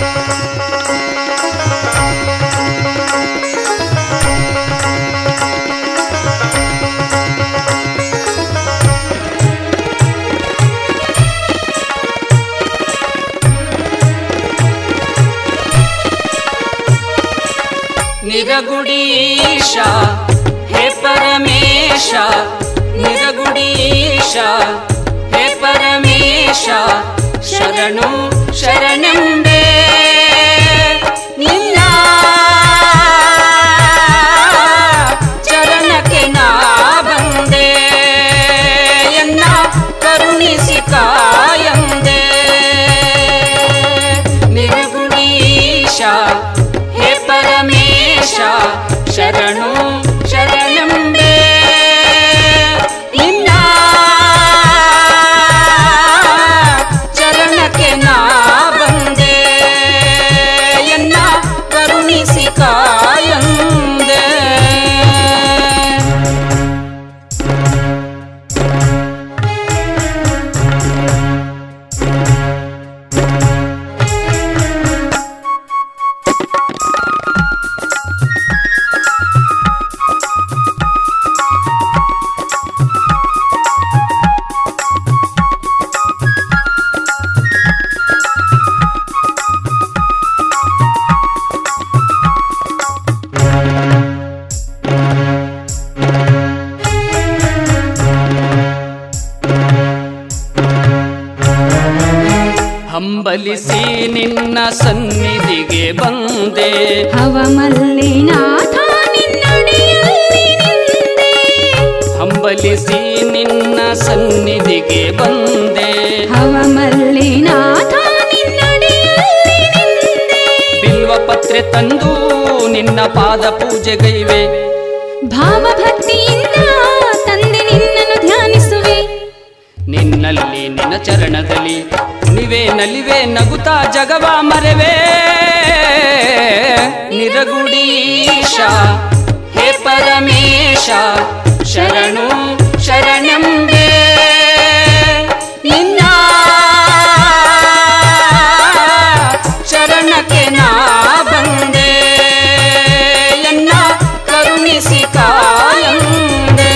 ನಿರಗುಡೀಶ ಹೇ ಪರಮೇಶ ನಿರಗುಡೀಶ ಹೇ ಪರಮೇಶ ಶರಣು ಶರಣೆಂಬೆ ನಿನ್ನ ಚರಣಕ್ಕೆ ನಾ ಬಂದೆ ಎನ್ನ ಕರುಣಿಸಿ ಕಾಯಂದೆ ನಿರ್ಗುಣೀಶ ಹೇ ಪರಮೇಶ ಶರಣು ಶರಣಂಬೆ ನಿನ್ನ ಚರಣಕ್ಕೆ ನಾ ಬಂದೆ ಎನ್ನ ಕರುಣಿಸಿ ಕಾಯಂದೆ ಹಂಬಲಿಸಿ ನಿನ್ನ ಸನ್ನಿಧಿಗೆ ಬಂದೆ ಹವಮಲ್ಲಿನಾಥ ನಿನ್ನಡಿಯಲ್ಲಿ ನಿಂದೆ ಹಂಬಲಿಸಿ ನಿನ್ನ ಸನ್ನಿಧಿಗೆ ಬಂದೆ ಹವಮಲ್ಲಿನಾಥ ನಿನ್ನಡಿಯಲ್ಲಿ ನಿಂದೆ ಬಿಲ್ವ ಪತ್ರೆ ತಂದು ನಿನ್ನ ಪಾದ ಪೂಜೆಗೈವೆ ಭಾವಭಕ್ತಿಯಿಂದ ತಂದೆ ನಿನ್ನನ್ನು ಧ್ಯಾನಿಸುವೆ ನಿನ್ನಲ್ಲಿ ನಿನ್ನ ಚರಣದಲ್ಲಿ ಕುಣಿವೆ ನಲಿವೆ ನಗುತ್ತಾ ಜಗವ ಮರೆವೆ ನಿರಗುಡೀಶ ಹೇ ಪರಮೇಶ ಶರಣು ಶರಣಂಬೆ ನಿನ್ನ ಶರಣಕ್ಕೆ ನಾ ಬಂದೆ ಎನ್ನ ಕರುಣಿಸಿ ಕಾಯಂದೆ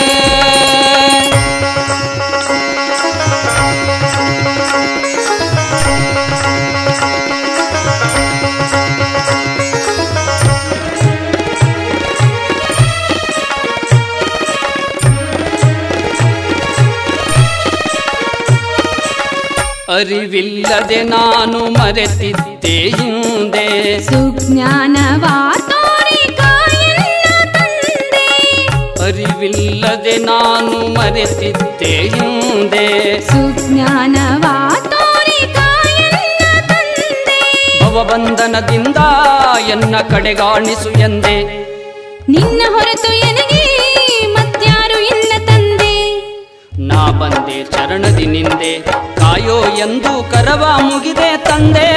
ಅರಿವಿಲ್ಲದೆ ನಾನು ಮರೆತಿದ್ದೆ ಹಿಂದೆ ಸುಜ್ಞಾನವಾತೋರಿ ಕಾಯನ್ನ ತಂದೆ ಅರಿವಿಲ್ಲದೆ ನಾನು ಮರೆತಿದ್ದೆ ಹಿಂದೆ ಸುಜ್ಞಾನವಾತೋರಿ ಕಾಯನ್ನ ತಂದೆ ಭವಬಂಧನದಿಂದ ಎನ್ನ ಕಡೆಗಾಣಿಸು ಎಂದೆ ನಿನ್ನ ಹೊರತು ಎನಗೆ ಮತ್ಯಾರು ಇಲ್ಲ ತಂದೆ ನಾ ಬಂದೆ ಚರಣದಿ ನಿಂದೆ ಕಾಯೋ ಎಂದು ಕರವ ಮುಗಿದೆ ತಂದೆ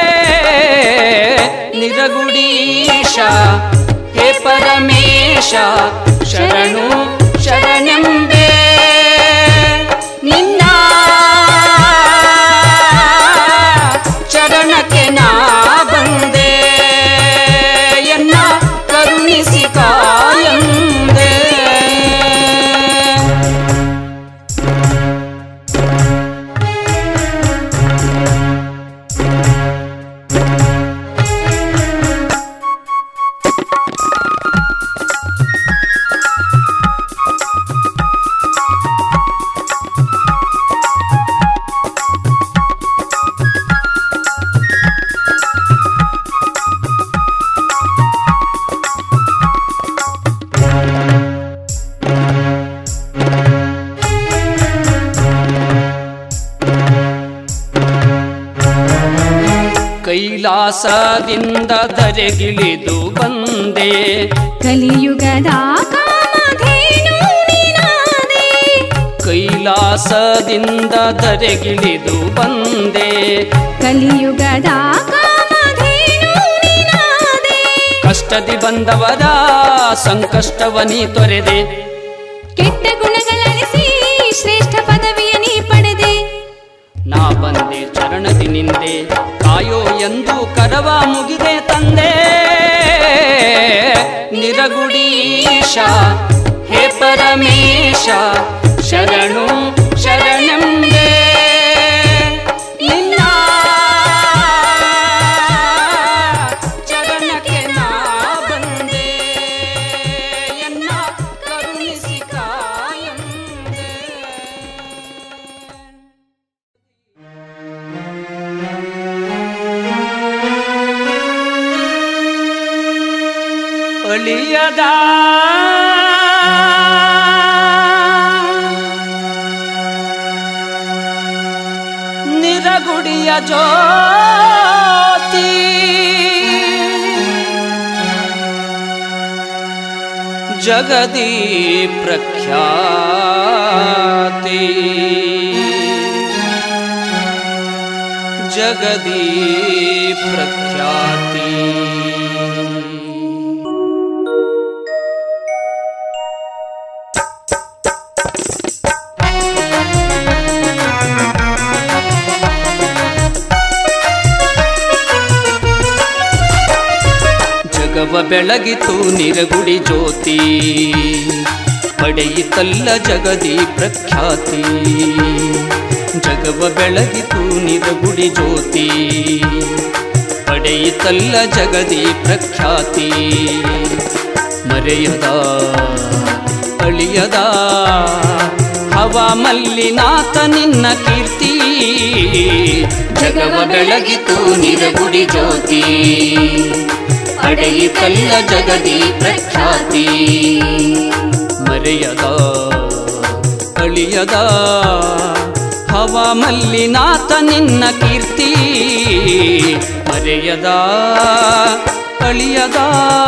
ನಿರಗುಡೀಶ ಹೇ ಪರಮೇಶ ಶರಣು ಶರಣೆಂಬೆ ನಿನ್ನ ಚರಣಕ್ಕೆ ನಾ ಬಂದೆ ಎನ್ನ ಕರುಣಿಸಿ ಕಾಯಂದೆ ಕೈಲಾಸದಿಂದ ಧರೆಗಿಳಿದು ಬಂದೆ ಕಲಿಯುಗದ ಕಾಮಧೇನು ನೀನಾದೆ ಕೈಲಾಸದಿಂದ ಧರೆಗಿಳಿದು ಬಂದೆ ಕಲಿಯುಗದ ಕಾಮಧೇನು ನೀನಾದೆ ಕಷ್ಟದಿ ಬಂದವರ ಸಂಕಷ್ಟವನಿ ತೊರೆದೆ ಕೆಟ್ಟ ಗುಣಗಳಳಿಸಿ ಶ್ರೇಷ್ಠ ಪದವಿಯ ನೀ ಪಡೆದೆ ನಾ ಬಂದೆ ಚರಣದಿ ನಿಂದೆ ಕಾಯೋ ಎಂದು ಕರವ ಮುಗಿದೆ ತಂದೆ ನಿರಗುಡೀಶ ಹೇ ಪರಮೇಶ ಶರಣು ಶರಣೆಂಬೆ ನಿನ್ನ ಚರಣಕ್ಕೆ ನಾ ಬಂದೆ ಎನ್ನ ಕರುಣಿಸಿ ಕಾಯಂದೆ ಅಳಿಯದ ನಿರಗುಡಿಯ ಜ್ಯೋತಿ ಜಗದಿ ಪ್ರಖ್ಯಾತಿ ಜಗದಿ ಪ್ರಖ್ಯಾತಿ ಜಗವ ಬೆಳಗಿತು ನಿರಗುಡಿ ಜ್ಯೋತಿ ಪಡೆಯಿತಲ್ಲ ಜಗದಿ ಪ್ರಖ್ಯಾತಿ ಜಗವ ಬೆಳಗಿತು ನಿರಗುಡಿ ಜ್ಯೋತಿ ಪಡೆಯಿತಲ್ಲ ಜಗದಿ ಪ್ರಖ್ಯಾತಿ ಮರೆಯದ ಅಳಿಯದ ಹವ ಮಲ್ಲಿನಾಥ ನಿನ್ನ ಕೀರ್ತಿ ಜಗವ ಬೆಳಗಿತು ನಿರಗುಡಿ ಜ್ಯೋತಿ ಪಡೆಯಿತಲ್ಲ ಜಗದಿ ಪ್ರಖ್ಯಾತಿ ಮರೆಯದ ಅಳಿಯದ ಹವ ಮಲ್ಲಿನಾಥ ನಿನ್ನ ಕೀರ್ತಿ ಮರೆಯದ ಅಳಿಯದ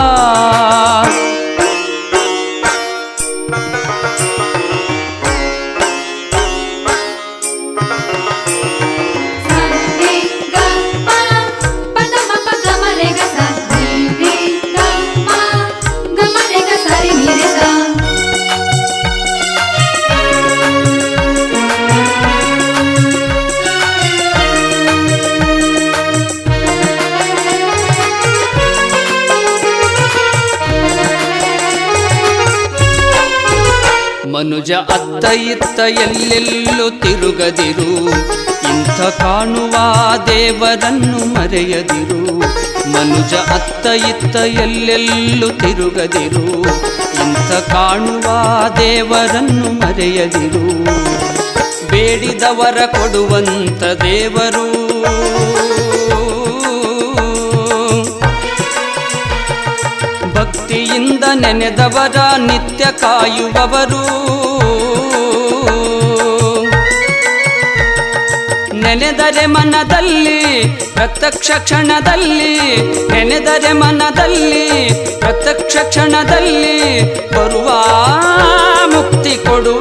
रे ग मा प ग म प ग म रे ग सा रे रे ग मा ग म रे ग सा रे नि रे सा ಮನುಜ ಅತ್ತ ಇತ್ತ ಎಲ್ಲೆಲ್ಲೂ ತಿರುಗದಿರು ಇಂಥ ಕಾಣುವ ದೇವರನ್ನು ಮರೆಯದಿರು ಮನುಜ ಅತ್ತ ಇತ್ತ ಎಲ್ಲೆಲ್ಲೂ ತಿರುಗದಿರು ಇಂಥ ಕಾಣುವ ದೇವರನ್ನು ಮರೆಯದಿರು ಬೇಡಿದವರ ಕೊಡುವಂತ ದೇವರು ಭಕ್ತಿಯಿಂದ ನೆನೆದವರ ನಿತ್ಯ ಕಾಯುವವರು ನೆನೆದರೆ ಮನದಲ್ಲಿ ಪ್ರತ್ಯಕ್ಷ ಕ್ಷಣದಲ್ಲಿ ನೆನೆದರೆ ಮನದಲ್ಲಿ ಪ್ರತ್ಯಕ್ಷ ಕ್ಷಣದಲ್ಲಿ ಬರುವ ಮುಕ್ತಿ ಕೊಡುವ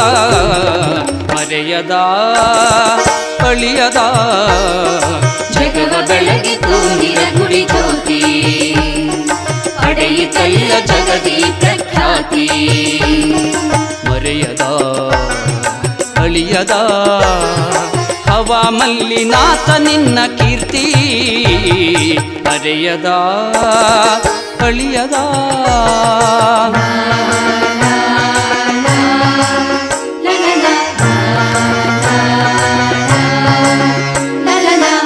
ಮರೆಯದ ಅಳಿಯದ ಜಗವ ಬೆಳಗಿತು ನಿರಗುಡಿ ಜ್ಯೋತಿ ಪಡೆಯಿತಲ್ಲ ಜಗದಿ ಪ್ರಖ್ಯಾತಿ ಮರೆಯದ ಅಳಿಯದ ಹವ ಮಲ್ಲಿನಾಥ ನಿನ್ನ ಕೀರ್ತಿ ಮರೆಯದ ಅಳಿಯದ ಲ ಲ ಲ ಲ ಲ ಲ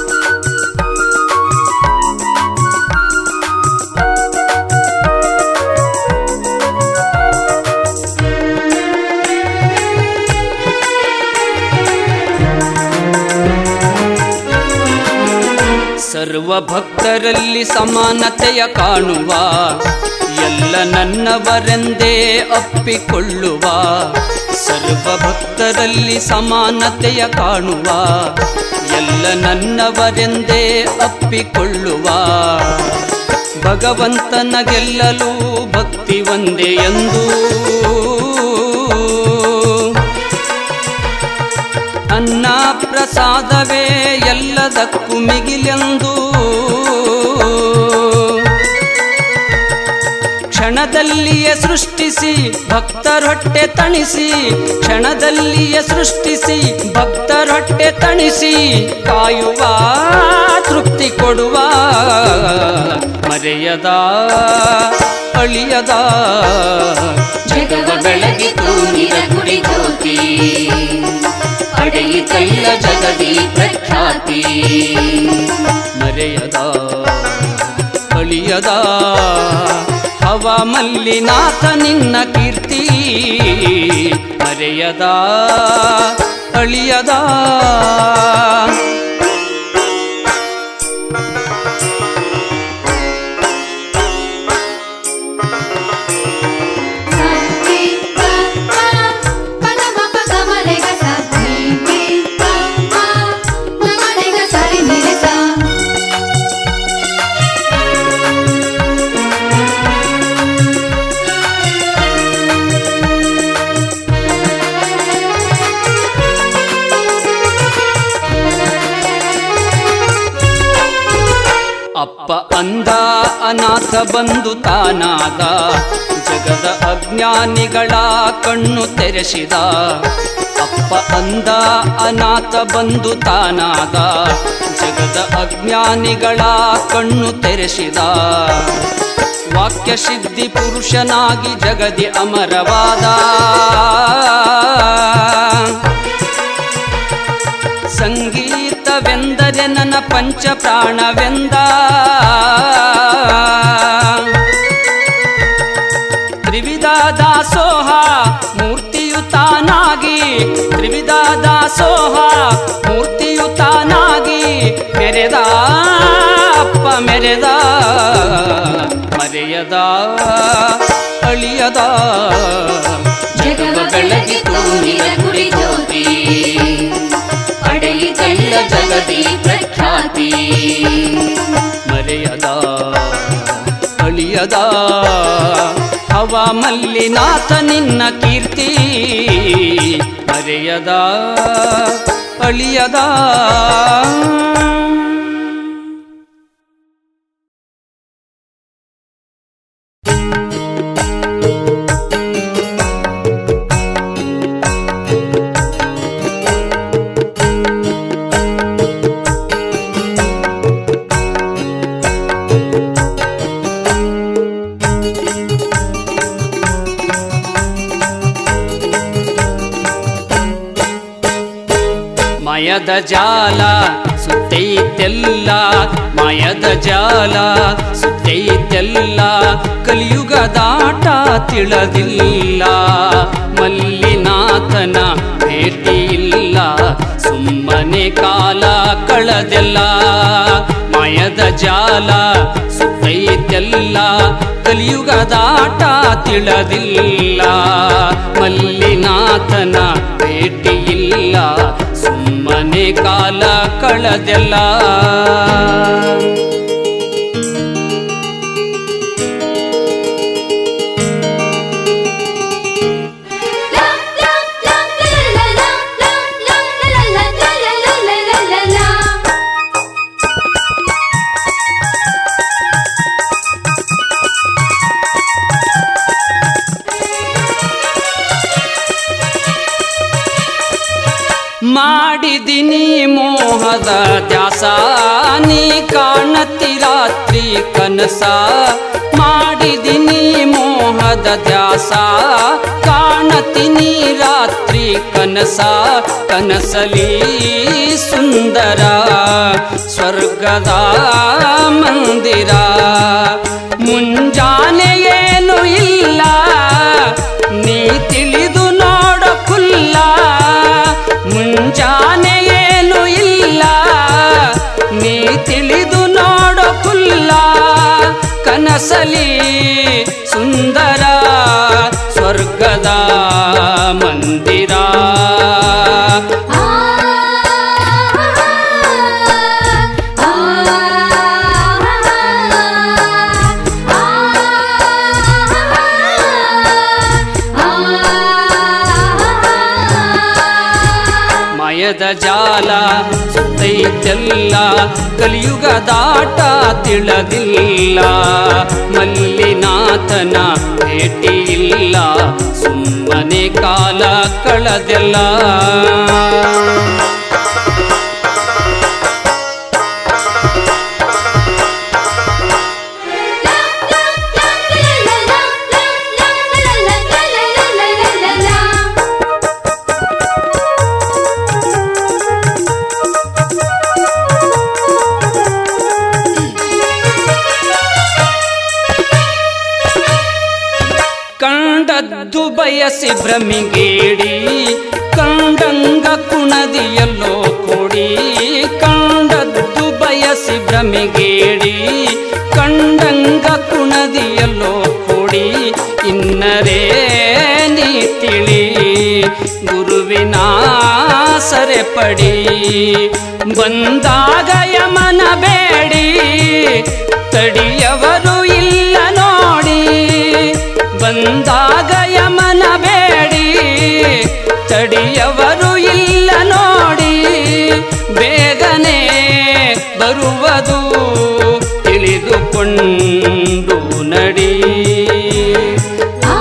ಸರ್ವ ಭಕ್ತರಲ್ಲಿ ಸಮಾನತೆಯ ಕಾಣುವ ಎಲ್ಲ ನನ್ನವರೆಂದೇ ಅಪ್ಪಿಕೊಳ್ಳುವ ಸರ್ವ ಭಕ್ತರಲ್ಲಿ ಸಮಾನತೆಯ ಕಾಣುವ ಎಲ್ಲ ನನ್ನವರೆಂದೇ ಅಪ್ಪಿಕೊಳ್ಳುವ ಭಗವಂತನ ಗೆಲ್ಲಲು ಭಕ್ತಿ ಒಂದೇ ಎಂದು ಅನ್ನ ಪ್ರಸಾದವೇ ಎಲ್ಲದಕ್ಕೂ ಮಿಗಿಲೆಂದು ಕ್ಷಣದಲ್ಲಿಯೇ ಸೃಷ್ಟಿಸಿ ಭಕ್ತರೊಟ್ಟೆ ತಣಿಸಿ ಕ್ಷಣದಲ್ಲಿಯೇ ಸೃಷ್ಟಿಸಿ ಭಕ್ತರೊಟ್ಟೆ ತಣಿಸಿ ಕಾಯುವ ತೃಪ್ತಿ ಮರೆಯದ ಅಳಿಯದ ಜಗವ ಬೆಳಗಿತು ನಿರಗುಡಿ ಜ್ಯೋತಿ ಪಡೆಯಿತಲ್ಲ ಜಗದಿ ಪ್ರಖ್ಯಾತಿ ಮರೆಯದ ಅಳಿಯದ ಹವ ಮಲ್ಲಿನಾಥ ನಿನ್ನ ಕೀರ್ತಿ ಮರೆಯದ ಅಳಿಯದ ಸತ್ತಿ ಪ ಪ ಪದ ಮ ಪ ಗ ಮ ರೆ ಗ ಸ ನಿ ನಿ ಪ ಪ ಗ ಮ ರೆ ಗ ಸ ರಿ ನಿ ರೆ ಸ ಅಪ್ಪ ಅಂದ ಅನಾಥ ಬಂದು ತಾನಾದ ಜಗದ ಅಜ್ಞಾನಿಗಳ ಕಣ್ಣು ತೆರೆಸಿದ ಅಪ್ಪ ಅಂದ ಅನಾಥ ಬಂದು ತಾನಾದ ಜಗದ ಅಜ್ಞಾನಿಗಳ ಕಣ್ಣು ತೆರೆಸಿದ ವಾಕ್ಯ ಸಿದ್ಧಿ ಪುರುಷನಾಗಿ ಜಗದಿ ಅಮರವಾದ ಸಂಗೀತವೆಂದರೆ ನನ್ನ ಪಂಚ ಪ್ರಾಣವೆಂದ ತ್ರಿವಿಧ ದಾಸೋಹ ಮೂರ್ತಿಯು ತಾನಾಗಿ ತ್ರಿವಿಧ ದಾಸೋಹ ಮೂರ್ತಿಯು ತಾನಾಗಿ ಮೆರೆದ ಅಪ್ಪ ಮೆರೆದ ಮರೆಯದ ಅಳಿಯದ ಜಗವ ಬೆಳಗಿತು ನಿರಗುಡಿ ಜ್ಯೋತಿ ಪಡೆಯಿತಲ್ಲ ಜಗದಿ ಪ್ರಖ್ಯಾತಿ ಮರೆಯದ ಅಳಿಯದ ಹವ ಮಲ್ಲಿನಾಥ ನಿನ್ನ ಕೀರ್ತಿ ಮರೆಯದ ಅಳಿಯದ ಮಯದ ಜಾಲ ಸುತ್ತೈತೆಲ್ಲ ಮಯದ ಜಾಲ ಸುತ್ತೈತೆಲ್ಲ ಕಲಿಯುಗದಾಟ ತಿಳದಿಲ್ಲ ಮಲ್ಲಿನಾಥನ ಭೇಟಿ ಇಲ್ಲ ಸುಮ್ಮನೆ ಕಾಲ ಕಳೆದೆಲ್ಲ ಮಯದ ಜಾಲ ಸುತ್ತೈತೆಲ್ಲ ಕಲಿಯುಗದಾಟ ತಿಳದಿಲ್ಲ ಮಲ್ಲಿನಾಥನ ಭೇಟಿ ಇಲ್ಲ ಸುಮ್ಮನೆ ಕಾಲ ಕಳೆದೆಲ್ಲ ಲಾ ಲಾ ಲಾ ಲಾ ಲಾ ಲಾ ಲಾ ಲಾ ಲಾ ಲಾ ಲಾ ಲಾ ಲಾ ಲಾ ಮಾಡಿದಿನಿ ಮೋಹದ ದ್ಯಾಸ ನೀ ಕಾಣತಿ ರಾತ್ರಿ ಕನಸ ಮಾಡಿದಿನಿ ಮೋಹದ ದ್ಯಾಸ ಕಾಣತಿನಿ ರಾತ್ರಿ ಕನಸ ಕನಸಲಿ ಸುಂದರ ಸ್ವರ್ಗದ ಮಂದಿರ ಮುಂಜಾನೆ ಏನು ಇಲ್ಲ ನೀ ತಿಳಿದು ನೋಡ ಕುಲ್ಲ ಮುಂಜಾನೆ ಏನು ಇಲ್ಲ ನೀ ತಿಳಿದು ನೋಡ ಕುಲ್ಲ ಕನಸಲಿ ಸುಂದರ ಸ್ವರ್ಗದ ಮಂದಿರ ಆ ಆ ಮಯದ ಜಾಲ ಸುತ್ತೈತೆಲ್ಲ ಕಲಿಯುಗದಾಟ ತಿಳದಿಲ್ಲ ಮಲ್ಲಿನಾಥನ ಭೇಟಿ ಇಲ್ಲ ಸುಮ್ಮನೆ ಕಾಲ ಕಳೆದೆಲ್ಲ ಕಂಡದ್ದು ಬಯಸಿ ಭ್ರಮಿಗೇಡಿ ಕಂಡಂಗ ಕುಣದಿಯಲ್ಲೋ ಕೊಡಿ ಕಂಡದ್ದು ಬಯಸಿ ಭ್ರಮಿಗೇಡಿ ಕಂಡಂಗ ಕುಣದಿಯಲ್ಲೋ ಕೊಡಿ ಇನ್ನರೇ ನೀ ತಿಳಿ ಗುರುವಿನ ಸರೆ ಪಡಿ ಬಂದಾಗ ಯಮನ ಬೇಡಿ ತಡಿಯವರು ಇಲ್ಲ ನೋಡಿ ಬಂದಾಗ ಯಮನ ಬೇಡಿ ತಡಿಯವರು ಇಲ್ಲ ನೋಡಿ ಬೇಗನೆ ಬರುವುದು ತಿಳಿದುಕೊಂಡು ನಡಿ ಆ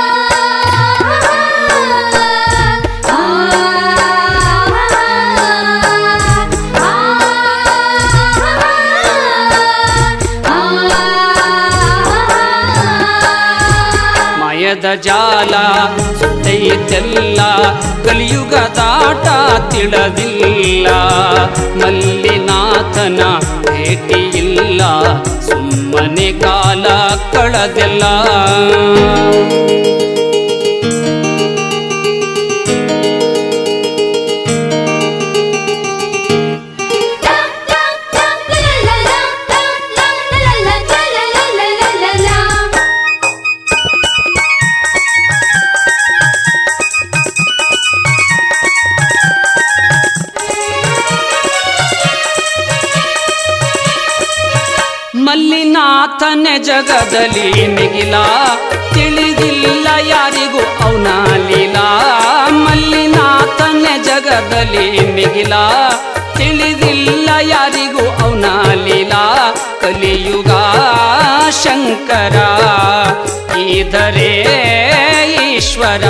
ಆ ಮಾಯದ ಜಾಲ ಸುತ್ತೈತೆಲ್ಲ ಕಲಿಯುಗದಾಟ ತಿಳದಿಲ್ಲ ಮಲ್ಲಿನಾಥನ ಭೇಟಿಯಿಲ್ಲ ಸುಮ್ಮನೆ ಕಾಲ ಕಳೆದೆಲ್ಲ ಮಲ್ಲಿನಾಥನ ಜಗದಲ್ಲಿ ಮಿಗಿಲ ತಿಳಿದಿಲ್ಲ ಯಾರಿಗೂ ಅವನ ಲೀಲಾ ಮಲ್ಲಿನಾಥನ ಜಗದಲ್ಲಿ ಮಿಗಿಲ ತಿಳಿದಿಲ್ಲ ಯಾರಿಗೂ ಅವನ ಲೀಲಾ ಕಲಿಯುಗ ಶಂಕರ ಈಧರೇ ಈಶ್ವರ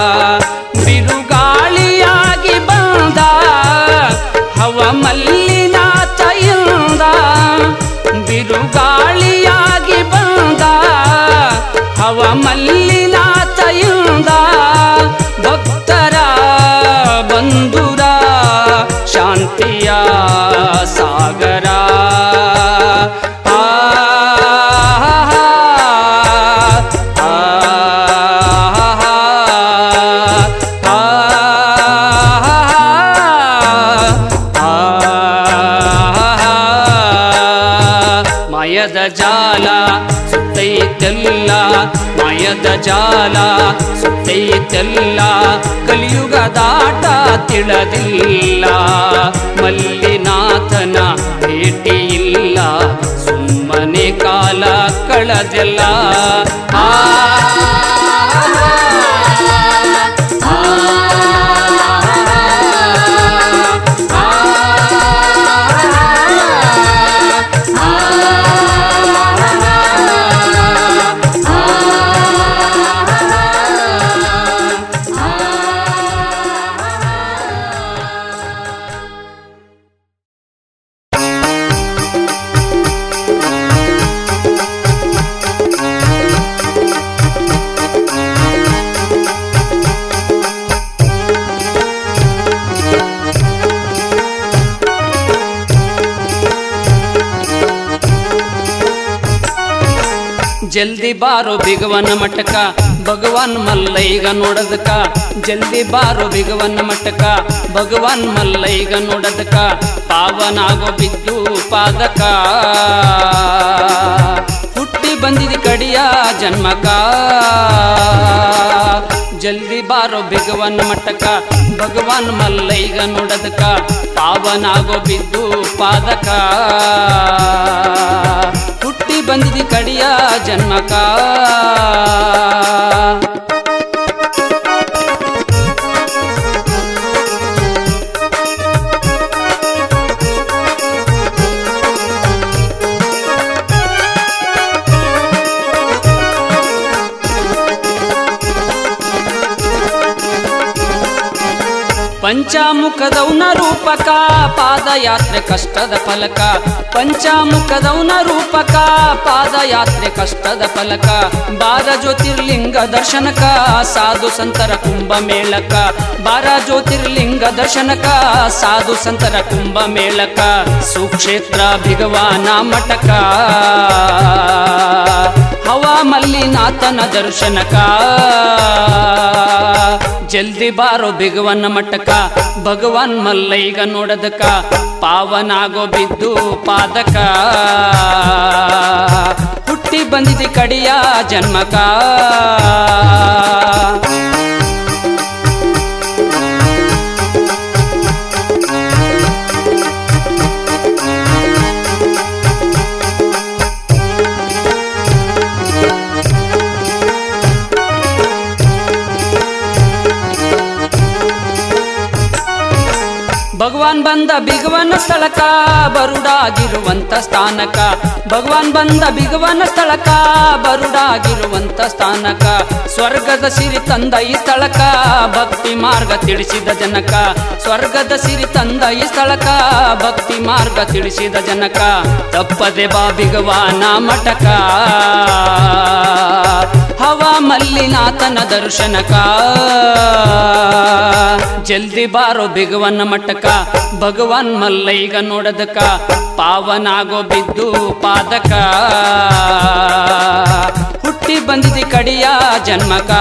ಬಿರುಗಾಳಿಯಾಗಿ ಬಂದ ಹವ ಮಲ್ಲಿನಾಥ ಇಂದ ಬಿರುಗಾಳಿಯಾಗಿ ಬಂದ ಹವ ಮಲ್ಲಿನಾಥ ಇಂದ ಭಕ್ತರ ಬಂಧುರ ಶಾಂತಿಯ ಸಾಗರ ಆ, ಆ, ಆ, ಮಾಯದ ಜಾಲ ಸುತ್ತೈತೆಲ್ಲ ಮಾಯದ ಜಾಲ ಸುತ್ತೈತೆಲ್ಲ ಕಲಿಯುಗದಾಟ ತಿಳದಿಲ್ಲ ಮಲ್ಲಿನಾಥನ ಭೇಟಿಯಿಲ್ಲ ಸುಮ್ಮನೆ ಕಾಲ ಕಳೆದೆಲ್ಲ ಆ ಜಲ್ದಿ ಬಾರೋ ಬಿಗವನ ಮಟಕ ಭಗವಾನ್ ಮಲ್ಲೈಗ ನೋಡದಕ ಜಲ್ದಿ ಬಾರೋ ಬಿಗವನ ಮಟಕ ಭಗವಾನ್ ಮಲ್ಲೈಗ ನೋಡದಕ ಪಾವನಾಗೋ ಬಿದ್ದು ಪಾದಕ ಹುಟ್ಟಿ ಬಂದಿದಿ ಕಡಿಯ ಜನ್ಮಕ ಜಲ್ದಿ ಬಾರೋ ಬಿಗವನ್ ಮಟಕ ಭಗವಾನ್ ಮಲ್ಲೈಗ ನೋಡದಕ ಪಾವನಾಗೋ ಬಿದ್ದು ಪಾದಕ ಹುಟ್ಟಿ ಬಂದಿದಿ ಕಡಿಯ ಜನ್ಮಕ ಪಂಚಾಮುಖದೌನ ರೂಪಕ ಪಾದಯಾತ್ರೆ ಕಷ್ಟದ ಫಲಕ ಪಂಚಾಮುಖದೌನ ರೂಪಕ ಪಾದಯಾತ್ರೆ ಕಷ್ಟದ ಫಲಕ ಬಾರ ಜ್ಯೋತಿರ್ಲಿಂಗ ದರ್ಶನಕ ಸಾಧು ಸಂತರ ಕುಂಭ ಮೇಳಕ ಬಾರ ಜ್ಯೋತಿರ್ಲಿಂಗ ದರ್ಶನಕ ಸಾಧು ಸಂತರ ಕುಂಭ ಮೇಳಕ ಸುಕ್ಷೇತ್ರ ಭಿಗವಾನ ಮಟಕ ಹವಾ ಮಲ್ಲಿನಾಥನ ದರ್ಶನಕ ಜಲ್ದಿ ಬಾರೋ ಬಿಗುವನ ಮಟ್ಟಕ ಭಗವಾನ್ ಮಲ್ಲೈಗ ನೋಡದಕ ಪಾವನಾಗೋ ಬಿದ್ದು ಪಾದಕ ಹುಟ್ಟಿ ಬಂದಿದೆ ಕಡಿಯ ಜನ್ಮಕ ಭಗವಾನ್ ಬಂದ ಬಿಗುವನ ಸ್ಥಳಕ ಬರುಡಾಗಿರುವಂತ ಸ್ಥಾನಕ ಭಗವಾನ್ ಬಂದ ಬಿಗುವನ ಸ್ಥಳಕ ಬರುಡಾಗಿರುವಂತ ಸ್ಥಾನಕ ಸ್ವರ್ಗದ ಸಿರಿ ತಂದ ಈ ಸ್ಥಳಕ ಭಕ್ತಿ ಮಾರ್ಗ ತಿಳಿಸಿದ ಜನಕ ಸ್ವರ್ಗದ ಸಿರಿ ತಂದ ಈ ಸ್ಥಳಕ ಭಕ್ತಿ ಮಾರ್ಗ ತಿಳಿಸಿದ ಜನಕ ತಪ್ಪದೆ ಬಾ ಬಿಗವಾನ ಮಠಕ ಹವಾ ಮಲ್ಲಿನಾಥನ ದರ್ಶನಕ ಜಲ್ದಿ ಬಾರೋ ಬಿಗುವನ ಮಟ್ಟಕ ಭಗವಾನ್ ಮಲ್ಲೈಗ ನೋಡದಕ ಪಾವನಾಗೋ ಬಿದ್ದು ಪಾದಕ ಹುಟ್ಟಿ ಬಂದಿದೆ ಕಡಿಯ ಜನ್ಮಕ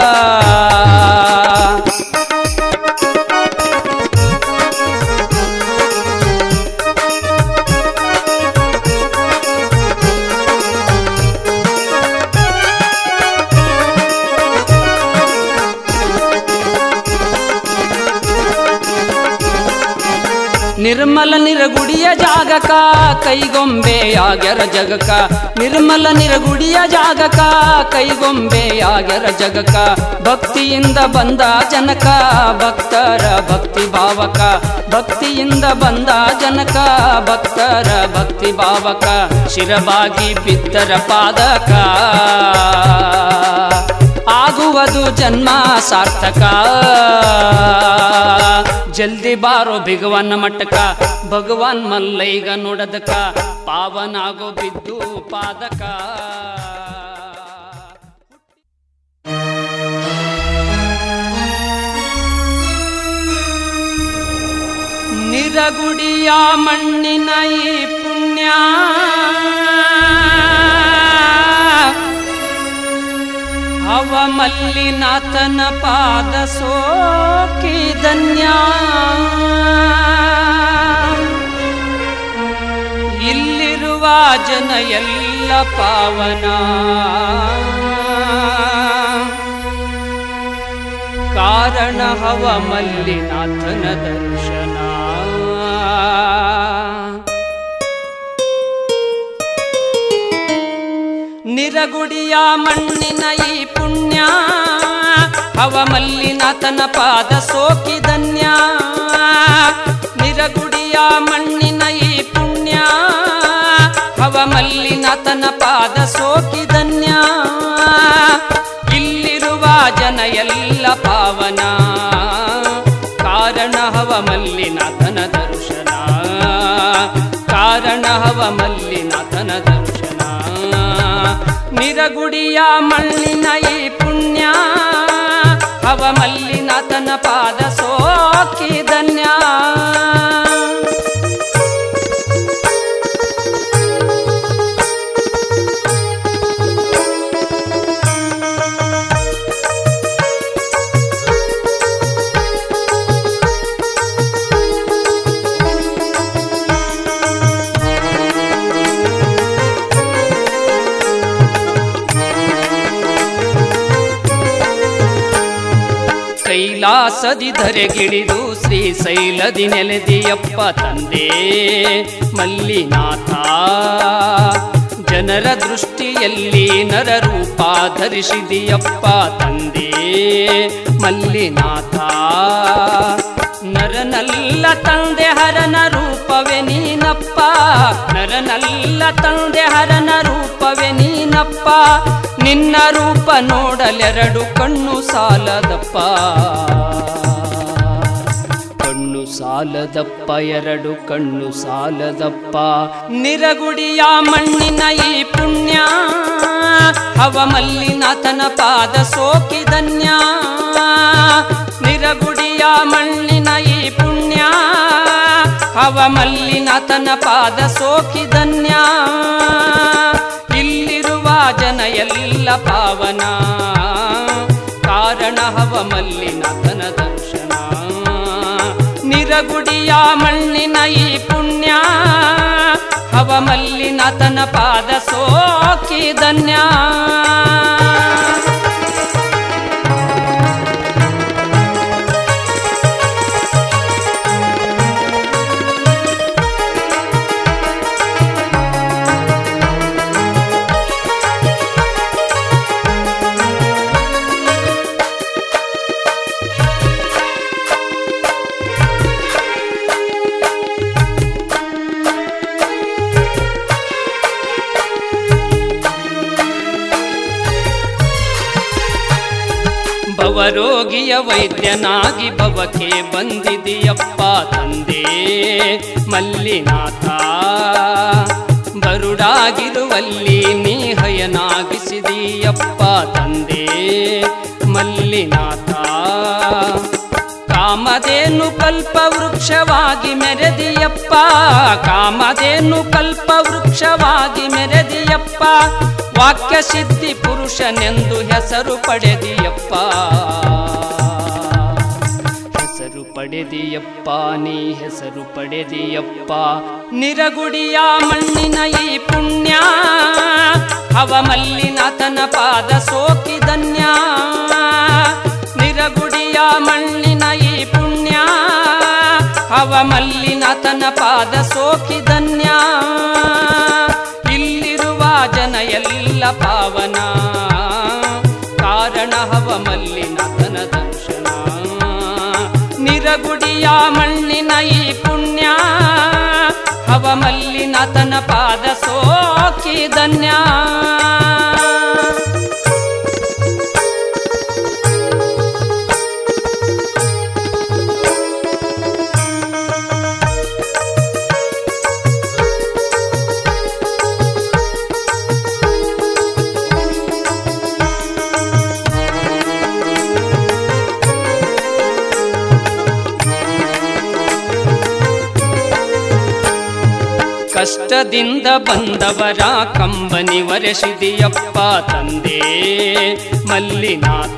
ನಿರ್ಮಲ ನಿರಗುಡಿಯ ಜಾಗಕ ಕೈಗೊಂಬೆಯಾಗ್ಯರ ಜಗಕ ನಿರ್ಮಲ ನಿರಗುಡಿಯ ಜಾಗಕ ಕೈಗೊಂಬೆಯಾಗ್ಯರ ಜಗಕ ಭಕ್ತಿಯಿಂದ ಬಂದ ಜನಕ ಭಕ್ತರ ಭಕ್ತಿ ಭಾವಕ ಭಕ್ತಿಯಿಂದ ಬಂದ ಜನಕ ಭಕ್ತರ ಭಕ್ತಿ ಭಾವಕ ಶಿರಬಾಗಿ ಬಿದ್ದರ ಪಾದಕ ಆಗುವುದು ಜನ್ಮ ಸಾರ್ಥಕ ಜಲ್ದಿ ಬಾರೋ ಬಿಗವನ್ನ ಮಟ್ಟಕ ಭಗವಾನ್ ಮಲ್ಲೈಗ ನೋಡದಕ ಪಾವನಾಗೋ ಬಿದ್ದು ಪಾದಕ ನಿರಗುಡಿಯ ಮಣ್ಣಿನ ಈ ಪುಣ್ಯ ಅವ ಮಲ್ಲಿನಾಥನ ಪಾದ ಸೋಕಿ ಧನ್ಯ ಇಲ್ಲಿರುವ ಜನ ಎಲ್ಲ ಪಾವನ ಕಾರಣ ಹವ ಮಲ್ಲಿನಾಥನ ದರ್ಶನ ನಿರಗುಡಿಯ ಮಣ್ಣಿನ ಈ ಪುಣ್ಯ ಹವ ಮಲ್ಲಿನಾಥನ ಪಾದ ಸೋಕಿ ಧನ್ಯ ನಿರಗುಡಿಯ ಮಣ್ಣಿನ ಈ ಪುಣ್ಯ ಹವ ಮಲ್ಲಿನಾಥನ ಪಾದ ಸೋಕಿ ಧನ್ಯ ಇಲ್ಲಿರುವ ಜನ ಎಲ್ಲ ಪಾವನ ಕಾರಣ ಹವ ಮಲ್ಲಿನಾಥನ ದರ್ಶನ ಕಾರಣ ಹವ ಮಲ್ಲಿನಾಥನ ದರ್ಶನ ನಿರಗುಡಿಯ ಮಣ್ಣಿನ ಈ ಪುಣ್ಯ ಹವ ಮಲ್ಲಿನಾಥನ ಪಾದ ಸೋಕಿ ಧನ್ಯ ಕೈಲಾಸದಿ ಧರೆಗಿಳಿದು ಶ್ರೀಶೈಲದಿ ನೆಲೆದಿಯಪ್ಪ ತಂದೆ ಮಲ್ಲಿನಾಥ ಜನರ ದೃಷ್ಟಿಯಲ್ಲಿ ನರರೂಪ ಧರಿಸಿದಿಯಪ್ಪ ತಂದೆ ಮಲ್ಲಿನಾಥ ನರನಲ್ಲ ತಂದೆ ಹರನ ರೂಪವೇ ನೀನಪ್ಪ ನರನಲ್ಲ ತಂದೆ ಹರನ ರೂಪವೇ ನೀನಪ್ಪ ನಿನ್ನ ರೂಪ ನೋಡಲೆರಡು ಕಣ್ಣು ಸಾಲದಪ್ಪ ಕಣ್ಣು ಸಾಲದಪ್ಪ ಎರಡು ಕಣ್ಣು ಸಾಲದಪ್ಪ ನಿರಗುಡಿಯ ಮಣ್ಣಿನ ಈ ಪುಣ್ಯ ಹವ ಮಲ್ಲಿನಾಥನ ಪಾದ ಸೋಕಿ ಧನ್ಯ ನಿರಗುಡಿಯ ಮಣ್ಣಿನ ಈ ಪುಣ್ಯ ಹವ ಮಲ್ಲಿನಾಥನ ಪಾದ ಸೋಕಿ ಧನ್ಯ ಇಲ್ಲಿರುವ ಜನ ಎಲ್ಲ ಪಾವನ ಕಾರಣ ಹವ ಮಲ್ಲಿನಾಥನ ದರ್ಶನ ನಿರಗುಡಿಯ ಮಣ್ಣಿನ ಈ ಪುಣ್ಯ ಹವ ಮಲ್ಲಿನಾಥನ ಪಾದ ಸೋಕಿ ಧನ್ಯ ಭವರೋಗಿಯ ವೈದ್ಯನಾಗಿ ಭವಕ್ಕೆ ಬಂದಿದೆಯಪ್ಪ ತಂದೆ ಮಲ್ಲಿನಾಥ ಬರುಡಾಗಿರುವಲ್ಲಿ ನೀ ಹಯನಾಗಿಸಿದೀಯಪ್ಪ ತಂದೆ ಮಲ್ಲಿನಾಥ ಕಾಮಧೇನು ಕಲ್ಪ ವೃಕ್ಷವಾಗಿ ಮೆರೆದಿಯಪ್ಪ ಕಾಮಧೇನು ಕಲ್ಪ ವೃಕ್ಷವಾಗಿ ಮೆರೆದಿಯಪ್ಪ ವಾಕ್ಯ ಸಿದ್ಧಿ ಪುರುಷನೆಂದು ಹೆಸರು ಪಡೆದಿಯಪ್ಪ ಹೆಸರು ಪಡೆದಿಯಪ್ಪ ನೀ ಹೆಸರು ಪಡೆದಿಯಪ್ಪ ನಿರಗುಡಿಯ ಮಣ್ಣಿನ ಈ ಪುಣ್ಯ ಹವ ಮಲ್ಲಿನಾಥನ ಪಾದ ಸೋಕಿದನ್ಯ ನಿರಗುಡಿಯ ಮಣ್ಣಿನ ಈ ಪುಣ್ಯ ಹವ ಮಲ್ಲಿನಾಥನ ಪಾದ ಸೋಕಿದನ್ಯ ಇಲ್ಲಿರುವ ಜನ ಎಲ್ಲ ಪಾವನ ಕಾರಣ ಹವ ಮಲ್ಲಿನಾಥನ ದರ್ಶನ ನಿರಗುಡಿಯ ಮಣ್ಣಿನ ಈ ಪುಣ್ಯ ಹವ ಮಲ್ಲಿನಾಥನ ಪಾದ ಸೋಕಿ ಧನ್ಯ ಕಷ್ಟದಿಂದ ಬಂದವರ ಕಂಬನಿ ವರೆಸಿದಿಯಪ್ಪ ತಂದೆ ಮಲ್ಲಿನಾಥ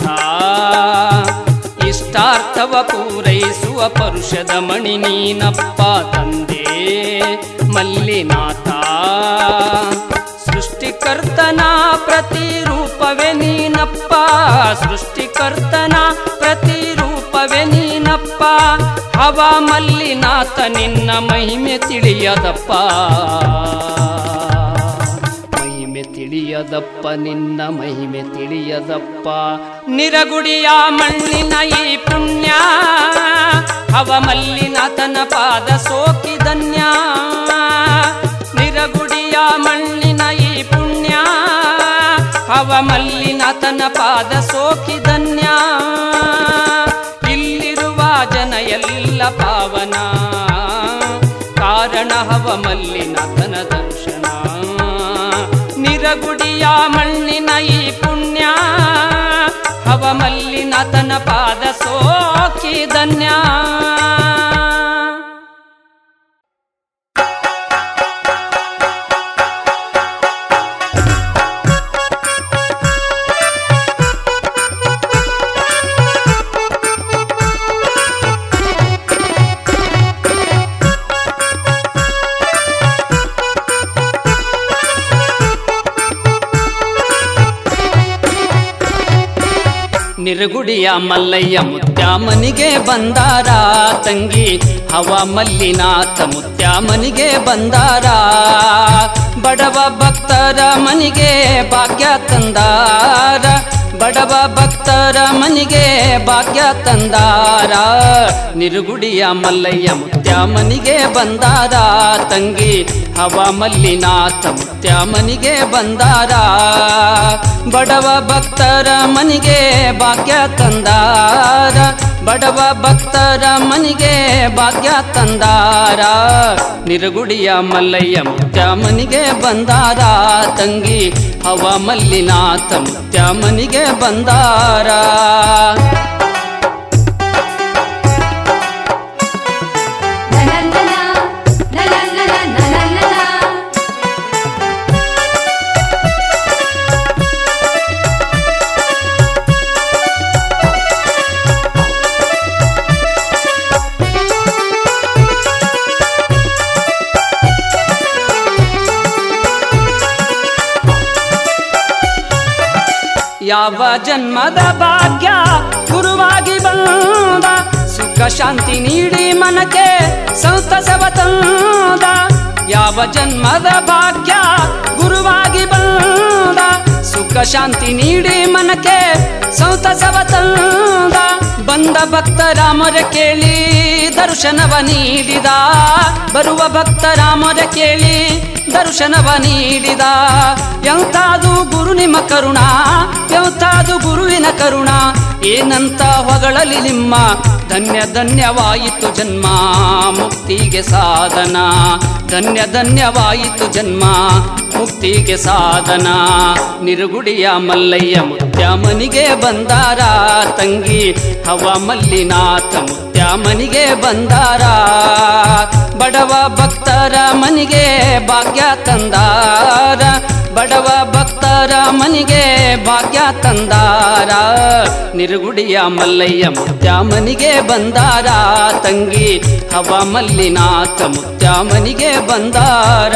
ಇಷ್ಟಾರ್ಥವ ಪೂರೈಸುವ ಪರುಷದ ಮಣಿ ನೀನಪ್ಪ ತಂದೆ ಮಲ್ಲಿನಾಥ ಸೃಷ್ಟಿಕರ್ತನ ಪ್ರತಿರೂಪವೇ ನೀನಪ್ಪ ಸೃಷ್ಟಿಕರ್ತನ ಪ್ರತಿರೂಪವೇ ನೀನಪ್ಪ ಹವ ಮಲ್ಲಿನಾಥ ನಿನ್ನ ಮಹಿಮೆ ತಿಳಿಯದಪ್ಪ ಮಹಿಮೆ ತಿಳಿಯದಪ್ಪ ನಿನ್ನ ಮಹಿಮೆ ತಿಳಿಯದಪ್ಪ ನಿರಗುಡಿಯ ಮಣ್ಣಿನ ಈ ಪುಣ್ಯ ಹವ ಮಲ್ಲಿನಾಥನ ಪಾದ ಸೋಕಿದನ್ಯ ನಿರಗುಡಿಯ ಮಣ್ಣಿನ ಈ ಪುಣ್ಯ ಹವ ಮಲ್ಲಿನಾಥನ ಪಾದ ಸೋಕಿದನ್ಯ ಇಲ್ಲಿರುವ ಜನ ಎಲ್ಲ ಪಾವನ ಕಾರಣ ಹವ ಮಲ್ಲಿನಾಥನ ದರ್ಶನ ನಿರಗುಡಿಯ ಮಣ್ಣಿನ ಈ ಪುಣ್ಯ ಹವ ಮಲ್ಲಿನಾಥನ ಪಾದ ಸೋಕಿ ಧನ್ಯ ನಿರಗುಡಿಯ ಮಲ್ಲಯ್ಯ ಮುತ್ಯಾಮನಿಗೆ ಬಂದಾರ ತಂಗಿ ಹವ ಮಲ್ಲಿನಾಥ ಮುತ್ಯಾಮನಿಗೆ ಬಂದಾರ ಬಡವ ಭಕ್ತರ ಮನಿಗೆ ಭಾಗ್ಯ ತಂದಾರ ಬಡವ ಭಕ್ತರ ಮನಿಗೆ ಭಾಗ್ಯ ತಂದಾರ ನಿರುಗುಡಿಯ ಮಲ್ಲಯ್ಯ ಮುತ್ಯಾಮನಿಗೆ ಬಂದಾರ ತಂಗಿ ಹವ ಮಲ್ಲಿನಾಥ ಮುತ್ಯಾಮನಿಗೆ ಬಂದಾರ ಬಡವ ಭಕ್ತರ ಮನಿಗೆ ಭಾಗ್ಯ ತಂದಾರ ಬಡವ ಭಕ್ತರ ಮನಿಗೆ ಭಾಗ್ಯ ತಂದಾರ ನಿರುಗುಡಿಯ ಮಲ್ಲಯ್ಯ ಮುತ್ಯಾಮನಿಗೆ ಬಂದಾರ ತಂಗಿ ಹವ ಮಲ್ಲಿನಾಥ ಮುತ್ಯಾಮನಿಗೆ ಬಂದಾರ ಲಲಲಲ, ಲಲಲಲ, ಲಲಲಲ. ಯಾವ ಜನ್ಮದ ಭಾಗ್ಯ ಗುರುವಾಗಿ ಬಂದ ಸುಖ ಶಾಂತಿ ನೀಡಿ ಮನಕ್ಕೆ ಸಂತಸವ ತಂದ ಯಾವ ಜನ್ಮದ ಭಾಗ್ಯ ಗುರುವಾಗಿ ಬಂದ ಸುಖ ಶಾಂತಿ ನೀಡಿ ಮನಕ್ಕೆ ಸಂತಸವ ತಂದ ಬಂದ ಭಕ್ತರ ಮೊರೆ ಕೇಳಿ ದರ್ಶನವ ನೀಡಿದ ಬರುವ ಭಕ್ತರ ಮೊರೆ ಕೇಳಿ ದರ್ಶನವ ನೀಡಿದ ಎಂತಾದು ಗುರು ನಿಮ್ಮ ಕರುಣ ಎಂತಾದು ಗುರುವಿನ ಕರುಣ ಏನಂತ ಹೊಗಳಲಿ ನಿಮ್ಮ ಧನ್ಯ ಧನ್ಯವಾಯಿತು ಜನ್ಮ ಮುಕ್ತಿಗೆ ಸಾಧನ ಧನ್ಯ ಧನ್ಯವಾಯಿತು ಜನ್ಮ ಮುಕ್ತಿಗೆ ಸಾಧನ ನಿರುಗುಡಿಯ ಮಲ್ಲಯ್ಯ ಮುತ್ಯಾಮನಿಗೆ ಬಂದಾರ ತಂಗಿ ಹವ ಮಲ್ಲಿನಾಥ ಮುತ್ಯಾಮನಿಗೆ ಬಂದಾರ ಬಡವ ಭಕ್ತರ ಮನಿಗೆ ಭಾಗ್ಯ ತಂದಾರ ಬಡವ ಭಕ್ತರ ಮನಿಗೆ ಭಾಗ್ಯ ತಂದಾರ ನಿರುಗುಡಿಯ ಮಲ್ಲಯ್ಯ ಮುತ್ಯಾಮನಿಗೆ ಬಂದಾರ ತಂಗಿ ಹವ ಮಲ್ಲಿನಾಥ ಮುತ್ಯಾಮನಿಗೆ ಬಂದಾರ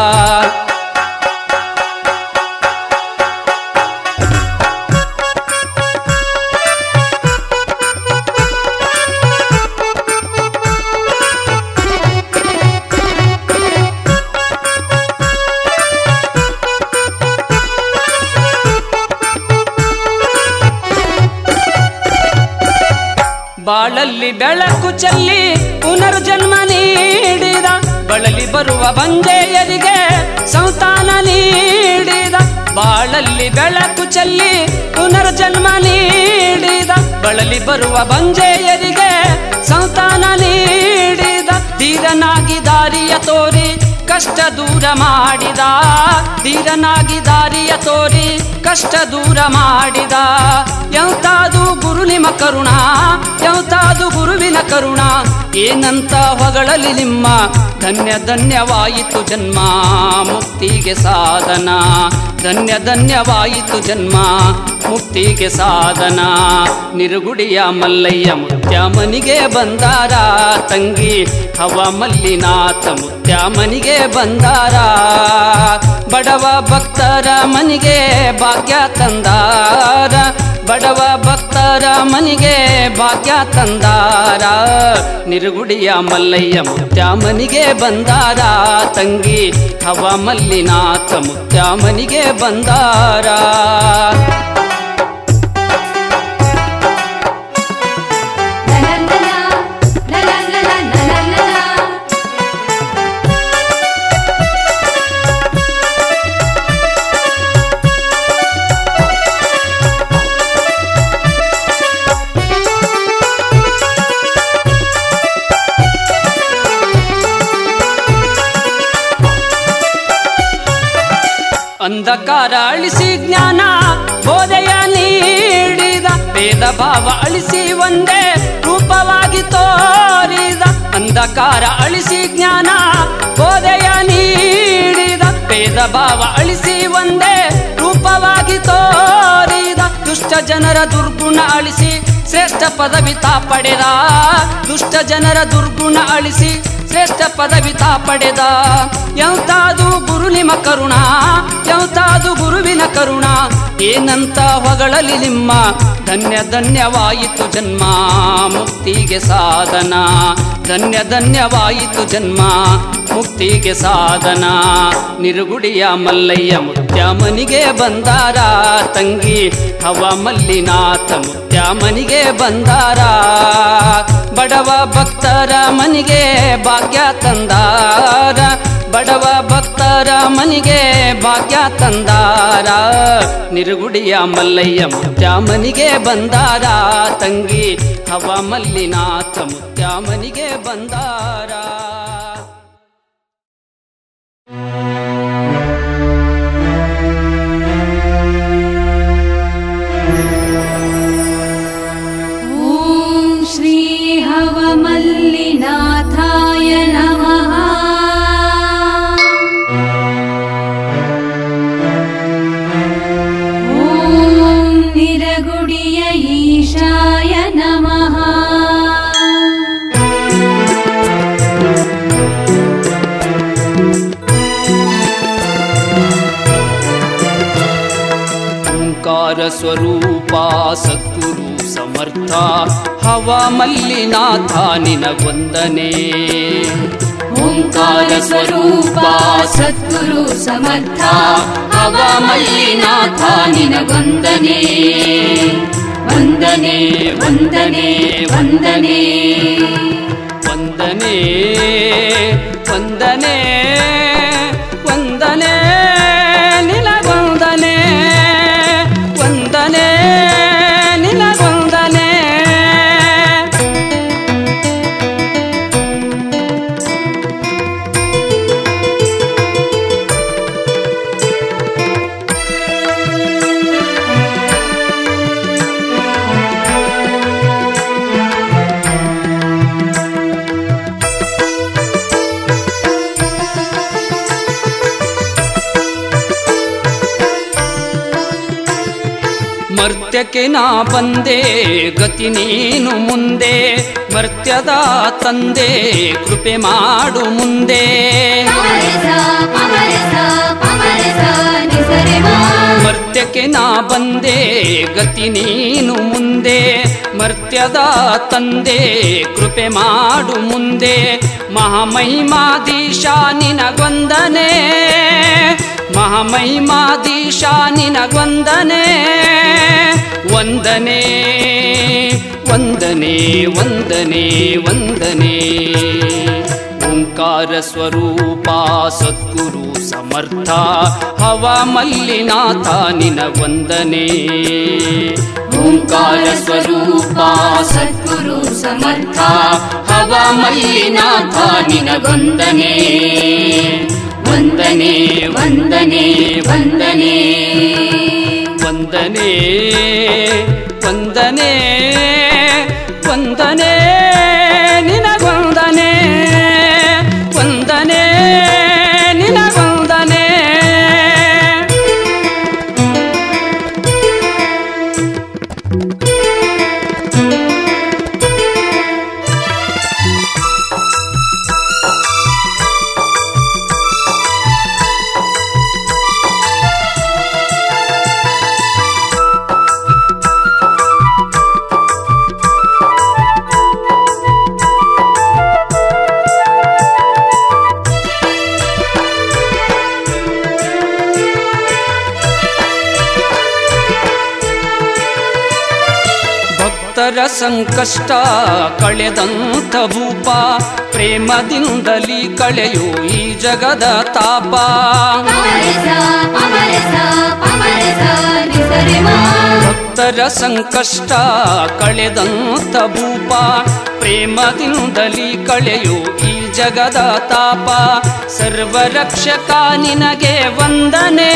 ಬಾಳಲ್ಲಿ ಬೆಳಕು ಚೆಲ್ಲಿ ಪುನರ್ಜನ್ಮ ನೀಡಿದ ಬಳಲಿ ಬರುವ ಬಂಜೆಯರಿಗೆ ಸಂತಾನ ನೀಡಿದ ಬಾಳಲ್ಲಿ ಬೆಳಕು ಚೆಲ್ಲಿ ಪುನರ್ಜನ್ಮ ನೀಡಿದ ಬಳಲಿ ಬರುವ ಬಂಜೆಯರಿಗೆ ಸಂತಾನ ನೀಡಿದ ಧೀರನಾಗಿ ದಾರಿಯ ತೋರಿ ಕಷ್ಟ ದೂರ ಮಾಡಿದ ಧೀರನಾಗಿ ದಾರಿಯ ತೋರಿ ಕಷ್ಟ ದೂರ ಮಾಡಿದ ಎಂತಾದು ಗುರು ನಿಮ್ಮ ಕರುಣ ಎಂತಾದು ಗುರುವಿನ ಕರುಣ ಏನಂತ ಹೊಗಳಲಿ ನಿಮ್ಮ ಧನ್ಯ ಧನ್ಯವಾಯಿತು ಜನ್ಮ ಮುಕ್ತಿಗೆ ಸಾಧನ ಧನ್ಯ ಧನ್ಯವಾಯಿತು ಜನ್ಮ ಮುಕ್ತಿಗೆ ಸಾಧನ ನಿರುಗುಡಿಯ ಮಲ್ಲಯ್ಯ ಮುತ್ಯಾಮನಿಗೆ ಬಂದಾರ ತಂಗಿ ಹವ ಮಲ್ಲಿನಾಥ ಮುತ್ಯಾಮನಿಗೆ ಬಂದಾರ ಬಡವ ಭಕ್ತರ ಮನಿಗೆ ಭಾಗ್ಯ ತಂದಾರ ಬಡವ ಭಕ್ತರ ಮನಿಗೆ ಭಾಗ್ಯ ತಂದಾರ ನಿರುಗುಡಿಯ ಮಲ್ಲಯ್ಯ ಮುತ್ಯಾಮನಿಗೆ ಬಂದಾರ ತಂಗಿ ಹವ ಮಲ್ಲಿನಾಥ ಮುತ್ಯಾಮನಿಗೆ ಬಂದಾರ ಲಲಲಲ, ಲಲಲಲ, ಲಲಲಲ. ಅಂಧಕಾರ ಅಳಿಸಿ ಜ್ಞಾನ ಬೋಧೆಯ ನೀಡಿದ ಭೇದ ಭಾವ ಅಳಿಸಿ ಒಂದೇ ರೂಪವಾಗಿ ತೋರಿದ ಅಂಧಕಾರ ಅಳಿಸಿ ಜ್ಞಾನ ಬೋಧೆಯ ನೀಡಿದ ಭೇದ ಭಾವ ಅಳಿಸಿ ಒಂದೇ ರೂಪವಾಗಿ ತೋರಿದ ದುಷ್ಟ ಜನರ ದುರ್ಗುಣ ಅಳಿಸಿ ಶ್ರೇಷ್ಠ ಪದವಿ ತಾ ಪಡೆದ ದುಷ್ಟ ಜನರ ದುರ್ಗುಣ ಅಳಿಸಿ ಶ್ರೇಷ್ಠ ಪದವಿ ತಾ ಪಡೆದ ಎಂತಾದು ಗುರು ನಿಮ್ಮ ಕರುಣ ಎಂತಾದು ಗುರುವಿನ ಕರುಣ ಏನಂತ ಹೊಗಳಲಿ ನಿಮ್ಮ ಧನ್ಯ ಧನ್ಯವಾಯಿತು ಜನ್ಮ ಮುಕ್ತಿಗೆ ಸಾಧನ ಧನ್ಯ ಧನ್ಯವಾಯಿತು ಜನ್ಮ ಮುಕ್ತಿಗೆ ಸಾಧನ ನಿರುಗುಡಿಯ ಮಲ್ಲಯ್ಯ ಮುತ್ಯಾಮನಿಗೆ ಬಂದಾರ ತಂಗಿ ಹವ ಮಲ್ಲಿನಾಥ ಮುತ್ಯಾಮನಿಗೆ ಬಂದಾರ ಬಡವ ಭಕ್ತರ ಮನಿಗೆ ಭಾಗ್ಯ ತಂದಾರ ಬಡವ ಭಕ್ತರ ಮನಿಗೆ ಭಾಗ್ಯ ತಂದಾರ ನಿರುಗುಡಿಯ ಮಲ್ಲಯ್ಯ ಮುತ್ಯಾಮನಿಗೆ ಬಂದಾರ ತಂಗಿ ಹವ ಮಲ್ಲಿನಾಥ ಮುತ್ಯಾಮನಿಗೆ ಬಂದಾರ ॐ श्री हवमल्लिनाथाय नमः ॐ निरगुडिय ईशाय नमः ಓಂಕಾರ ಸ್ವರೂಪ ಸದ್ಗುರು ಸಮರ್ಥ ಹವ ಮಲ್ಲಿನಾಥ ನಿನಗೊಂದನೆ ಓಂಕಾರ ಸ್ವರೂಪ ಸದ್ಗುರು ಸಮರ್ಥ ಹವ ಮಲ್ಲಿನಾಥ ನಿನಗೊಂದನೆ ವಂದನೆ ವಂದನೆ ವಂದನೆ ವಂದನೆ ವಂದನೆ ವಂದನೆ ನಿನಗೊಂದನೆ ವಂದನೆ ನಿನಗೊಂದನೆ ಮರ್ತ್ಯಕ್ಕೆ ನಾ ಬಂದೆ ಗತಿ ನೀನು ಮುಂದೆ ಮರ್ತ್ಯದ ತಂದೆ ಕೃಪೆ ಮಾಡು ಮುಂದೆ ಪಮರೆಸ ಪಮರೆಸ ಪಮರೆಸ ನಿಸರೆ ಮಾ ಮರ್ತ್ಯಕ್ಕೆ ನಾ ಬಂದೆ ಗತಿ ನೀನು ಮುಂದೆ ಮರ್ತ್ಯದ ತಂದೆ ಕೃಪೆ ಮಾಡು ಮುಂದೆ ಮಹಾಮಹಿಮಾದೀಶ ನಿನಗೊಂದನೆ ಮಹಾಮಹಿಮಾದೀಶ ನಿನಗೊಂದನೆ ವಂದನೆ ವಂದನೆ ವಂದನೆ ವಂದನೆ ಓಂಕಾರ ಸ್ವರೂಪ ಸದ್ಗುರು ಸಮರ್ಥ ಹವ ಮಲ್ಲಿನಾಥ ನಿನ ವಂದನೆ ಓಂಕಾರ ಸ್ವರೂಪ ಸದ್ಗುರು ಸಮರ್ಥ ಹವ ಮಲ್ಲಿನಾಥ ನಿನಗೊಂದನೆ ವಂದನೆ ವಂದನೆ ವಂದನೆ ವಂದನೆ ವಂದನೆ ವಂದನೆ ನಿನಗೊಂದನೆ ವಂದನೆ ನಿನಗೊಂದನೆ ಭಕ್ತರ ಸಂಕಷ್ಟ ಕಳೆದಂಥ ಭೂಪ ಪ್ರೇಮದಿಂದಲಿ ಕಳೆಯು ಈ ಜಗದ ತಾಪ ಪಮರೆಸ ಪಮರೆಸ ಪಮರೆಸ ನಿಸರೆ ಮಾ ಭಕ್ತರ ಸಂಕಷ್ಟ ಕಳೆದಂಥ ಭೂಪ ಪ್ರೇಮದಿಂದಲಿ ಕಳೆಯು ಈ ಜಗದ ತಾಪ ಸರ್ವರಕ್ಷಕ ನಿನಗೆ ವಂದನೆ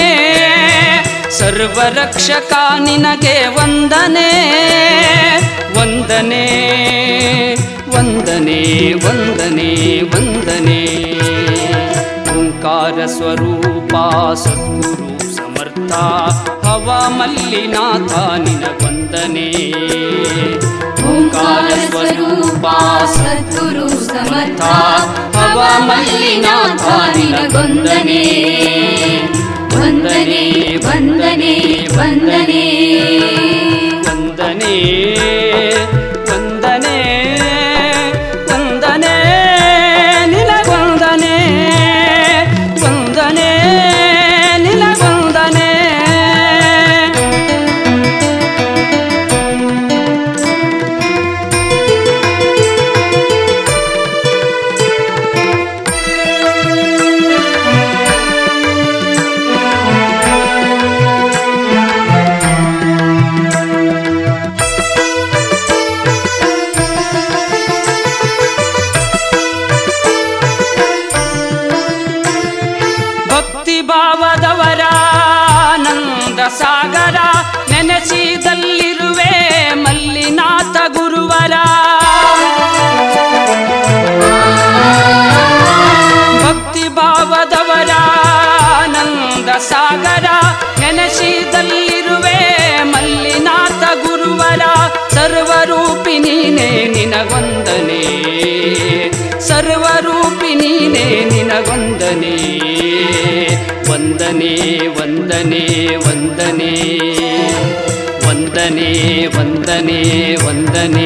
ಸರ್ವರಕ್ಷಕ ನಿನಗೆ ವಂದನೆ ವಂದನೆ ವಂದನೆ ವಂದನೆ ವಂದನೆ ಓಂಕಾರ ಸ್ವರೂಪ ಸದ್ಗುರು ಸಮರ್ಥ ಹವ ಮಲ್ಲಿನಾಥ ನಿನ ವಂದನೆ ಓಂಕಾರ ಸ್ವರೂಪ ಸದ್ಗುರು ಸಮರ್ಥ ಹವ ಮಲ್ಲಿನಾಥ ನಿನಗೊಂದನೆ ವಂದನೆ ವಂದನೆ ವಂದನೆ ವಂದನೆ ವಂದನೆ ವಂದನೆ ನಿನಗೊಂದನೆ ವಂದನೆ ನಿನಗೊಂದನೆ ಭಕ್ತಿ ಭಾವದವರ ಆನಂದ ಸಾಗರ ನೆನೆಸಿದಲ್ಲಿರುವೆ ಮಲ್ಲಿನಾಥ ಗುರುವರ ಭಕ್ತಿ ಭಾವದವರ ಆನಂದ ಸಾಗರ ನೆನೆಸಿದಲ್ಲಿರುವೆ ಮಲ್ಲಿನಾಥ ಗುರುವರ ಸರ್ವರೂಪಿ ನೀನೇ ನಿನಗೊಂದನೆ ಸರ್ವರೂಪಿ ನೀನೇ ನಿನಗೊಂದನೆ ವಂದನೆ ವಂದನೆ ವಂದನೆ ವಂದನೆ ವಂದನೆ ವಂದನೆ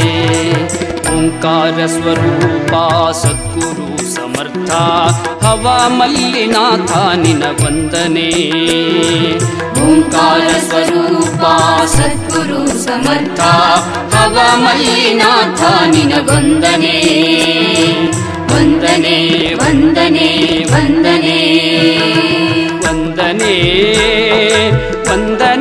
ಓಂಕಾರ ಸ್ವರೂಪ ಸದ್ಗುರು ಸಮರ್ಥ ಹವ ಮಲ್ಲಿನಾಥ ನಿನ ವಂದನೆ ಓಂಕಾರ ಸ್ವರೂಪ ಸದ್ಗುರು ಸಮರ್ಥ ಹವ ಮಲ್ಲಿನಾಥ ನಿನಗೊಂದನೆ ವಂದನೆ ವಂದನೆ ವಂದನೆ ವಂದನೆ ವಂದನೆ